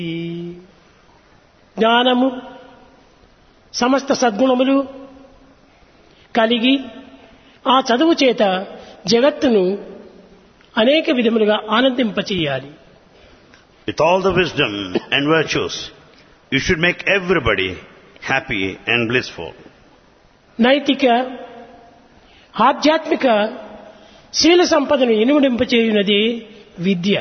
ఈ జ్ఞానము సమస్త సద్గుణములు కలిగి ఆ చదువు చేత జగత్తును అనేక విధములుగా ఆనందింపచేయాలి With all the wisdom and virtues, you should make everybody happy and blissful. నైతిక ఆధ్యాత్మిక శీల సంపదను ఇనుమడింపచేయునది విద్య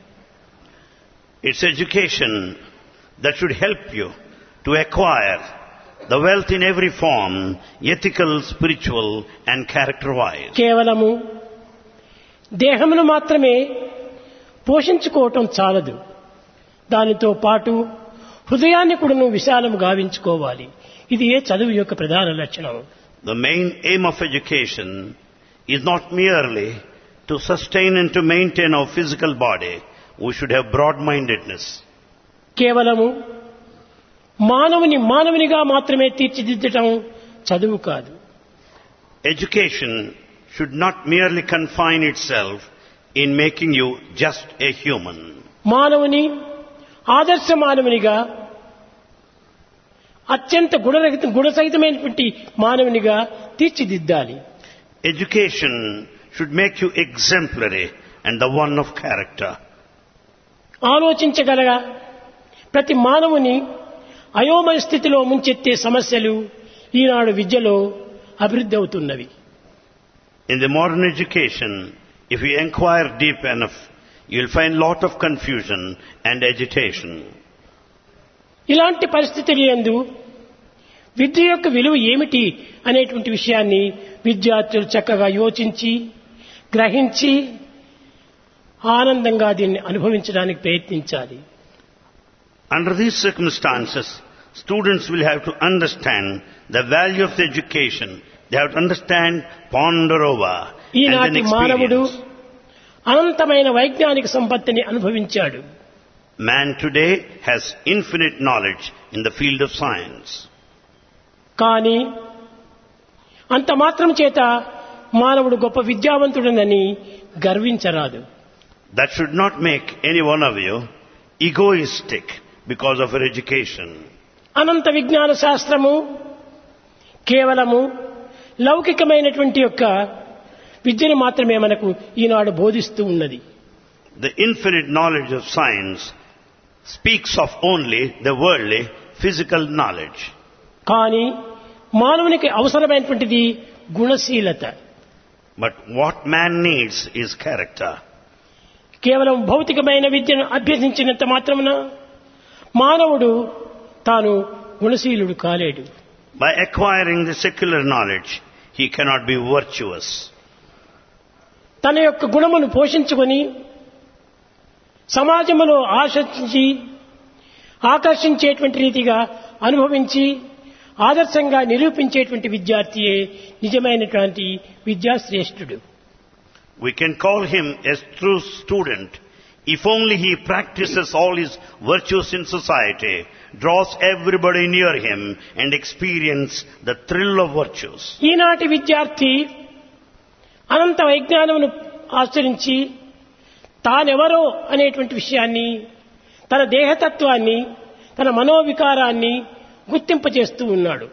It's education that should help you to acquire the wealth in every form, ethical, spiritual and character-wise. కేవలము దేహమును మాత్రమే పోషించుకోవటం చాలదు దానితో పాటు హృదయాన్ని కూడాను విశాలము గావించుకోవాలి ఇది ఏ చదువు యొక్క ప్రధాన లక్షణం The main aim of education is not merely to sustain and to maintain our physical body. We should have broad-mindedness. కేవలము మానవుని మానవునిగా మాత్రమే తీర్చిదిద్దటం చదువు కాదు Education should not merely confine itself in making you just a human. మానవుని ఆదర్శ మానవునిగా అత్యంత గుణరహిత గుణసహితమైనటువంటి మానవునిగా తీర్చిదిద్దాలి Education should make you exemplary and the one of character. ఆలోచించగలగా ప్రతి మానవుని అయోమయ స్థితిలో ముంచెత్తే సమస్యలు ఈనాడు విద్యలో అభివృద్ధి అవుతున్నవి In the modern education, if you inquire deep enough, you'll find lot of confusion and agitation. ఇలాంటి పరిస్థితులు ఎందు విద్య యొక్క విలువ ఏమిటి అనేటువంటి విషయాన్ని విద్యార్థులు చక్కగా యోచించి గ్రహించి ఆనందంగా దీన్ని అనుభవించడానికి ప్రయత్నించాలి Under these circumstances, students will have to understand the value of the education. They have to understand, ponder over, and then ఈనాటి మానవుడు experience. అనంతమైన వైజ్ఞానిక సంపత్తిని అనుభవించాడు Man today has infinite knowledge in the field of science. కానీ అంత మాత్రం చేత మానవుడు గొప్ప విద్యావంతుడనని గర్వించరాదు That should not make any one of you egoistic because of your education. అనంత విజ్ఞాన శాస్త్రము కేవలము లౌకికమైనటువంటి యొక్క విద్యను మాత్రమే మనకు ఈనాడు బోధిస్తూ ఉన్నది The infinite knowledge of science speaks of only the worldly, physical knowledge. కానీ మానవునికి అవసరమైనటువంటిది గుణశీలత But what man needs is character. కేవలం భౌతికమైన విద్యను అభ్యసించినంత మాత్రమున మానవుడు తాను గుణశీలుడు కాలేడు By acquiring the secular knowledge, he cannot be virtuous. తన యొక్క గుణమును పోషించుకొని సమాజంలో ఆశించి ఆకర్షించేటువంటి రీతిగా అనుభవించి ఆదర్శంగా నిరూపించేటువంటి విద్యార్థియే నిజమైనటువంటి విద్యాశ్రేష్ఠుడు We can call him a true student if only he practices all his virtues in society, draws everybody near him and experience the thrill of virtues. ఈనాటి విద్యార్థి అనంత వైజ్ఞానమును ఆచరించి తానెవరో అనేటువంటి విషయాన్ని తన దేహతత్వాన్ని తన మనోవికారాన్ని గుర్తింపచేస్తూ ఉన్నాడు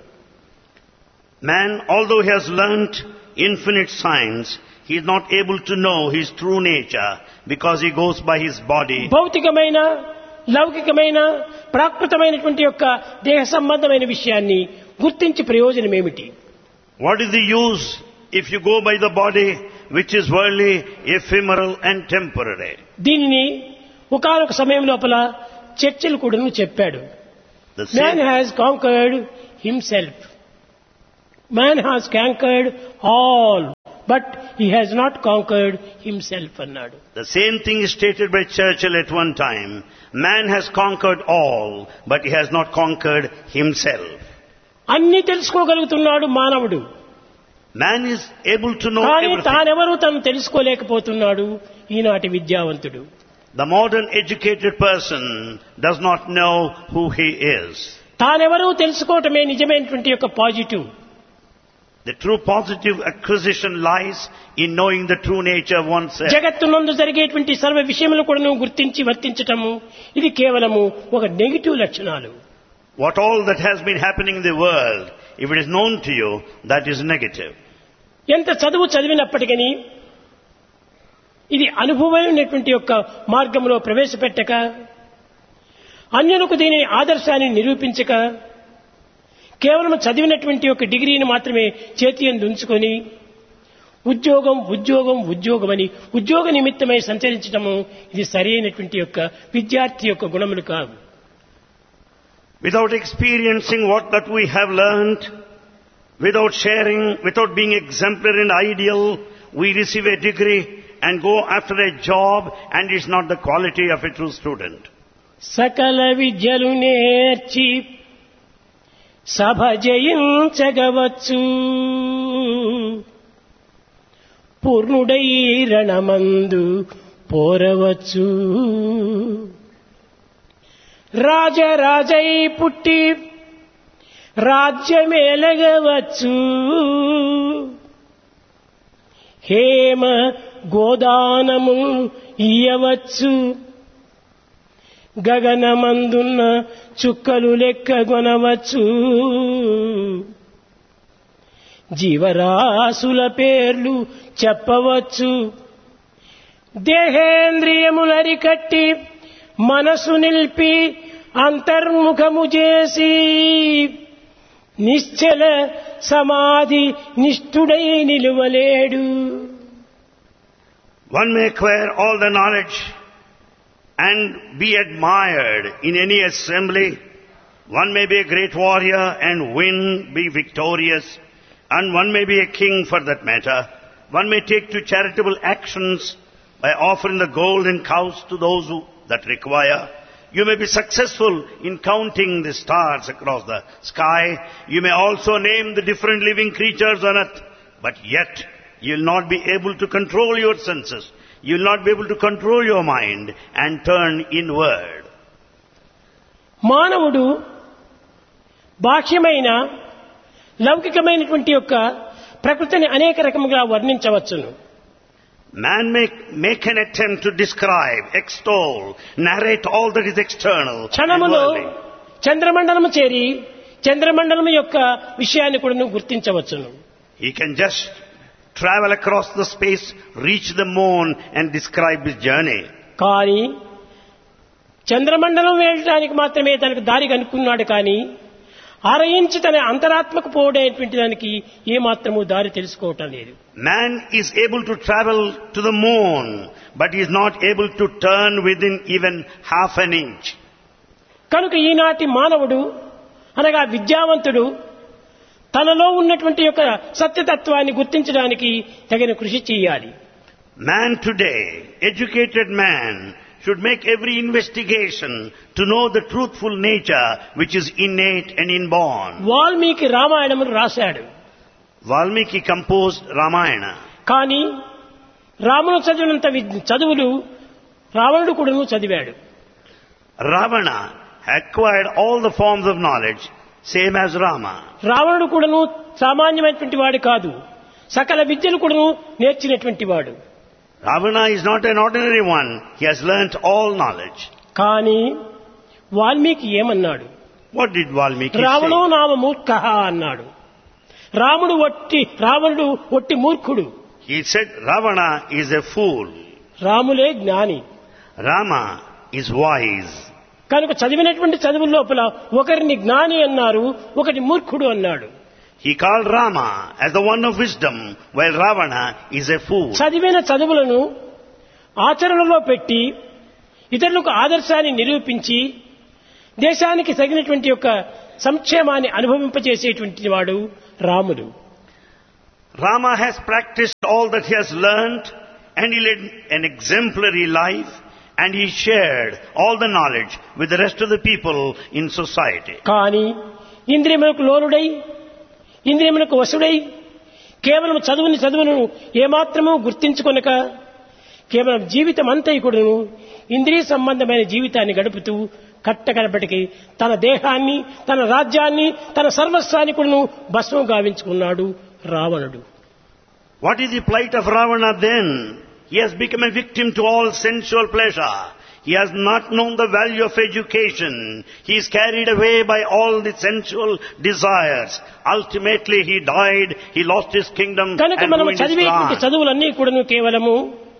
Man, although he has learnt infinite science, he is not able to know his true nature because he goes by his body. భౌతికమైన లౌకికమైన ప్రాకృతమైనటువంటి యొక్క దేహ సంబంధమైన విషయాన్ని గుర్తించి ప్రయోజనం ఏమిటి What is the use if you go by the body which is worldly, ephemeral and temporary? దీనిని ఒకనొక సమయం లోపల చర్చిలు కూడాను చెప్పాడు The man same, has conquered himself man has conquered all but he has not conquered himself అన్నాడు the same thing is stated by Churchill at one time. Man has conquered all, but he has not conquered himself. అన్ని తెలుసుకోగలుగుతున్నాడు మానవుడు Man is able to know కానీ everything. తానెవరూ తను తెలుసుకోలేకపోతున్నాడు ఈనాటి విద్యావంతుడు The modern educated person does not know who he is. తానెవరూ తెలుసుకోవటమే నిజమైనటువంటి యొక్క positive The true positive acquisition lies in knowing the true nature of oneself. జగత్తునందు జరిగేటువంటి సర్వ విషయములు కూడా నువ్వు గుర్తించి వర్తించటము ఇది కేవలము ఒక నెగిటివ్ లక్షణాలు What all that has been happening in the world, if it is known to you, that is negative. ఎంత చదువు చదివినప్పటికీ ఇది అనుభవమైనటువంటి యొక్క మార్గంలో ప్రవేశపెట్టక అన్యులకు దీని ఆదర్శాన్ని నిరూపించక కేవలం చదివినటువంటి ఒక డిగ్రీని మాత్రమే చేతి ఎందు ఉంచుకొని ఉద్యోగం ఉద్యోగం ఉద్యోగం అని ఉద్యోగ నిమిత్తమై సంచరించడము ఇది సరైనటువంటి యొక్క విద్యార్థి యొక్క గుణములు కావు Without experiencing what that we have learned, without sharing, without being exemplary and ideal, we receive a degree and go after a job and it's not the quality of a true student. సకల విద్యలు నేర్చి సభ జయించగవచ్చు పూర్ణుడై రణమందు పోరవచ్చు రాజరాజై పుట్టి రాజ్యమేలగవచ్చు హేమ గోదానము ఇయ్యవచ్చు గగనమందున్న చుక్కలు లెక్కగొనవచ్చు జీవరాశుల పేర్లు చెప్పవచ్చు దేహేంద్రియములరికట్టి మనసు నిలిపి అంతర్ముఖము చేసి నిశ్చల సమాధి నిష్ఠుడై నిలువలేడు One may acquire all the knowledge and be admired in any assembly. One may be a great warrior and win, be victorious. And one may be a king for that matter. One may take to charitable actions by offering the golden cows to those who that require. You may be successful in counting the stars across the sky. You may also name the different living creatures on earth. But yet, you'll not be able to control your senses. You'll not be able to control your mind and turn inward. మానవుడు బాహ్యమైన లౌకికమైనటువంటి యొక్క ప్రకృతిని అనేక రకముగా వర్ణించవచ్చును Man may make an attempt to describe, extol, narrate all that is external and క్షణములో worldly. చంద్రమండలము చేరి చంద్రమండలము యొక్క విషయాన్ని కూడా నువ్వు గుర్తించవచ్చును He can just travel across the space, reach the moon and describe his journey. కానీ చంద్రమండలం వెళ్ళడానికి మాత్రమే తనకు దారి కనుక్కున్నాడు కానీ ఆరయించి తన అంతరాత్మకు పోవడేటువంటి దానికి ఏమాత్రము దారి తెలుసుకోవటం లేదు Man is able to travel to the moon, but he is not able to turn within even half an inch. కనుక ఈనాటి మానవుడు అనగా విద్యావంతుడు తనలో ఉన్నటువంటి యొక్క సత్యతత్వాన్ని గుర్తించడానికి తగిన కృషి చేయాలి Man today, educated man, should make every investigation to know the truthful nature which is innate and inborn. Valmiki రామాయణమును రాశాడు Valmiki composed Ramayana. కానీ రాముడు చదివినంత విద్- చదువులు రావణుడు కూడాను చదివాడు Ravana acquired all the forms of knowledge, same as Rama. రావణుడు కూడాను సామాన్యమైనటువంటి వాడు కాదు సకల విద్యలు కూడాను నేర్చినటువంటి వాడు Ravana is not an ordinary one. He has learnt all knowledge. కానీ వాల్మీకి ఏమన్నాడు What did Valmiki రావణో say? నామ మూర్ఖ అన్నాడు రాముడు ఒట్టి రావణుడు ఒట్టి మూర్ఖుడు He said Ravana is a fool. రాములే జ్ఞాని Rama is wise. కనుక చదివినటువంటి చదువుల లోపల ఒకరిని జ్ఞాని అన్నారు ఒకటి మూర్ఖుడు అన్నాడు He called Rama as the one of wisdom, while Ravana is a fool. చదివిన చదువులను ఆచరణలో పెట్టి ఇతరులకు ఆదర్శాన్ని నిరూపించి దేశానికి తగినటువంటి యొక్క సంక్షేమాన్ని అనుభవింపజేసేటువంటి వాడు రాముడు Rama has practiced all that he has learnt and he led an exemplary life and he shared all the knowledge with the rest of the people in society. కానీ ఇంద్రియములకు లోనుడై ఇంద్రియములకు వశుడై కేవలం చదువుని చదువును ఏమాత్రమూ గుర్తించుకొనక కేవలం జీవితం అంతైకుడును ఇంద్రియ సంబంధమైన జీవితాన్ని గడుపుతూ కట్టగడపటికి తన దేహాన్ని తన రాజ్యాన్ని తన సర్వస్వాన్ని కూడాను భస్మం గావించుకున్నాడు రావణుడు What is the plight of Ravana then? He has become a victim to all sensual pleasure. He has not known the value of education. He is carried away by all the sensual desires. Ultimately he died, he lost his kingdom కనుక and మనం ruined his చదివేటువంటి plan. చదువులన్నీ కూడాను కేవలము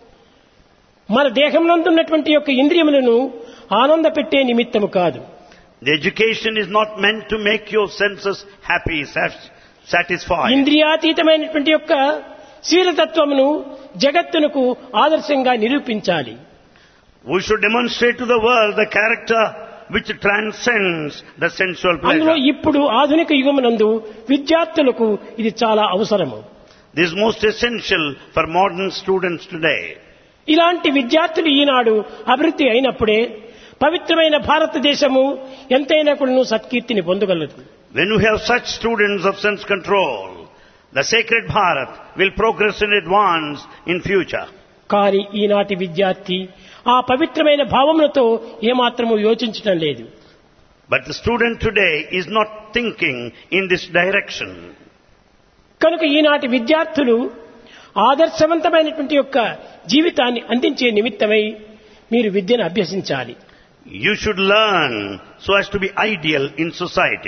మన దేహంలో ఉన్నటువంటి యొక్క ఇంద్రియములను ఆనంద పెట్టే నిమిత్తము కాదు The education is not meant to make your senses happy, sat- satisfied. ఇంద్రియాతీతమైనటువంటి యొక్క శీలతత్వమును జగత్తునకు ఆదర్శంగా నిరూపించాలి We should demonstrate to the world the character which transcends the sensual అందులో pleasure. ఇప్పుడు ఆధునిక యుగమునందు విద్యార్థులకు ఇది చాలా అవసరము This is most essential for modern students today. ఇలాంటి విద్యార్థులు ఈనాడు అభివృద్ధి అయినప్పుడే పవిత్రమైన భారతదేశము ఎంతైనా కూడా సత్కీర్తిని పొందగలదు When we have such students of sense control, the sacred Bharat will progress and advance in future. కానీ ఈనాటి విద్యార్థి ఆ పవిత్రమైన భావములతో ఏమాత్రము యోచించటం లేదు But the student today is not thinking in this direction. కనుక ఈనాటి విద్యార్థులు ఆదర్శవంతమైనటువంటి యొక్క జీవితాన్ని అందించే నిమిత్తమై మీరు విద్యను అభ్యసించాలి You should learn so as to be ideal in society.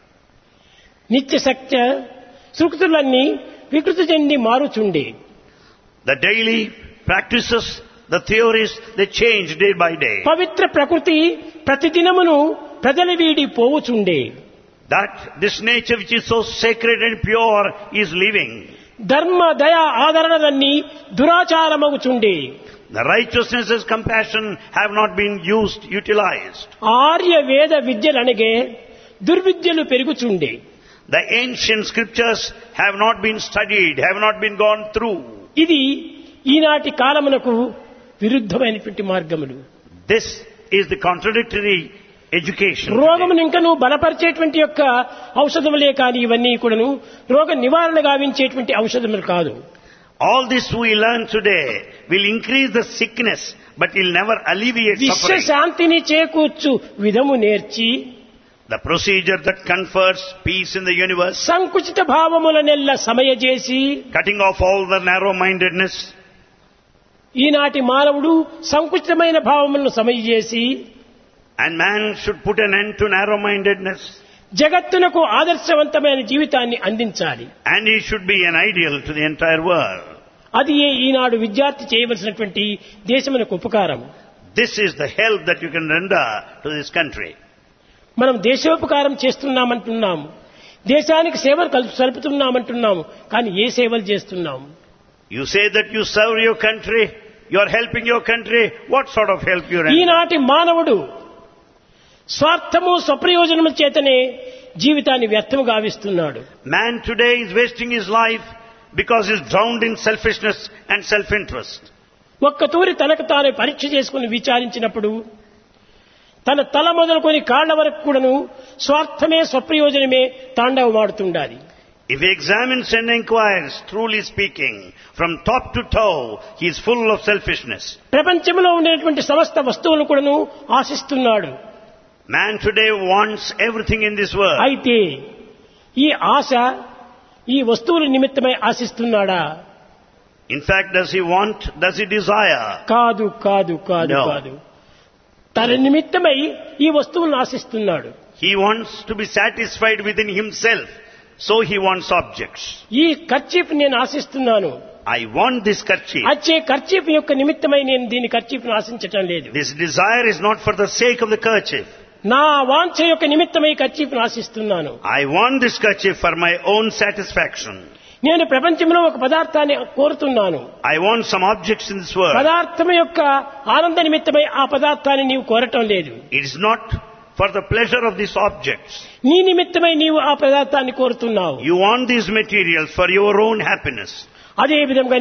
నిత్య సత్య సృక్తులన్నీ వికృతి చెంది మారుచుండే The daily practices, the theories, they change day by day. పవిత్ర ప్రకృతి ప్రతిదినమును ప్రజల వీడి పోవుచుండే That this nature which is so sacred and pure is living. ధర్మ దయ ఆదరణలన్నీ దురాచారమగుచుండే The righteousnesses, compassion have not been used, utilized. Arya వేద విద్యలనగే దుర్విద్యలు పెరుగుచుండే The ancient scriptures have not been studied, have not been gone through. ఇది ఈనాటి కాలమునకు విరుద్ధమైనటువంటి మార్గములు This is the contradictory education. today. రోగమును ఇంకా నువ్వు బలపరిచేటువంటి యొక్క ఔషధములే కానీ ఇవన్నీ కూడాను రోగ నివారణ గావించేటువంటి ఔషధములు కాదు All this we learn today will increase the sickness, but will never alleviate విశ్వ suffering. శాంతిని చేకూర్చు విధము నేర్చి The procedure that confers peace in the universe, సంకుచిత భావములనెల్ల సమయజేసి cutting off all the narrow-mindedness, ఈనాటి మానవుడు సంకుచితమైన భావములను సమయజేసి and man should put an end to narrow-mindedness, జగత్తునకు ఆదర్శవంతమైన జీవితాన్ని అందించాలి and he should be an ideal to the entire world. అది ఏ ఈనాడు విద్యార్థి చేయవలసినటువంటి దేశమునకు ఉపకారం This is the help that you can render to this country. మనం దేశోపకారం చేస్తున్నామంటున్నాము దేశానికి సేవలు కల్ప సలుపుతున్నామంటున్నాము కానీ ఏ సేవలు చేస్తున్నాము You say that you serve your country, you are helping your country, what sort of help you render? ఈనాటి మానవుడు స్వార్థము స్వప్రయోజనము చేతనే జీవితాన్ని వ్యర్థము గావిస్తున్నాడు Man today is wasting his life because he's drowned in selfishness and self-interest. ఒక్క తూరి తనకు తాను పరీక్ష చేసుకుని విచారించినప్పుడు తన తల మొదలుకొని కాళ్ల వరకు కూడాను స్వార్థమే స్వప్రయోజనమే తాండవమాడుతుండాలి If he examines and inquires, truly speaking, from top to toe, he is full of selfishness. ప్రపంచంలో ఉండేటువంటి సమస్త వస్తువులను కూడాను ఆశిస్తున్నాడు Man today wants everything in this world. అయితే ఈ ఆశ ఈ వస్తువుల నిమిత్తమై ఆశిస్తున్నాడా In fact, does he want, does he desire? కాదు కాదు కాదు No. కాదు తన నిమిత్తమై ఈ వస్తువులను ఆశిస్తున్నాడు He wants to be satisfied within himself. So he wants objects. ఈ ఖర్చీఫ్ నేను ఆశిస్తున్నాను I want this kerchief. వచ్చే ఖర్చీఫ్ యొక్క నిమిత్తమై నేను దీని ఖర్చీఫ్ను ఆశించటం లేదు This desire is not for the sake of the kerchief. నా వాంఛ యొక్క నిమిత్తమై ఖర్చీఫ్ను ఆశిస్తున్నాను I want this kerchief for my own satisfaction. నేను ప్రపంచంలో ఒక పదార్థాన్ని కోరుతున్నాను I want some objects in this world. పదార్థం యొక్క ఆనంద నిమిత్తమై ఆ పదార్థాన్ని నీవు కోరటం లేదు It is not for the pleasure of these objects. నీ నిమిత్తమై నీవు ఆ పదార్థాన్ని కోరుతున్నావు You want these materials for your own happiness. అదే విధంగా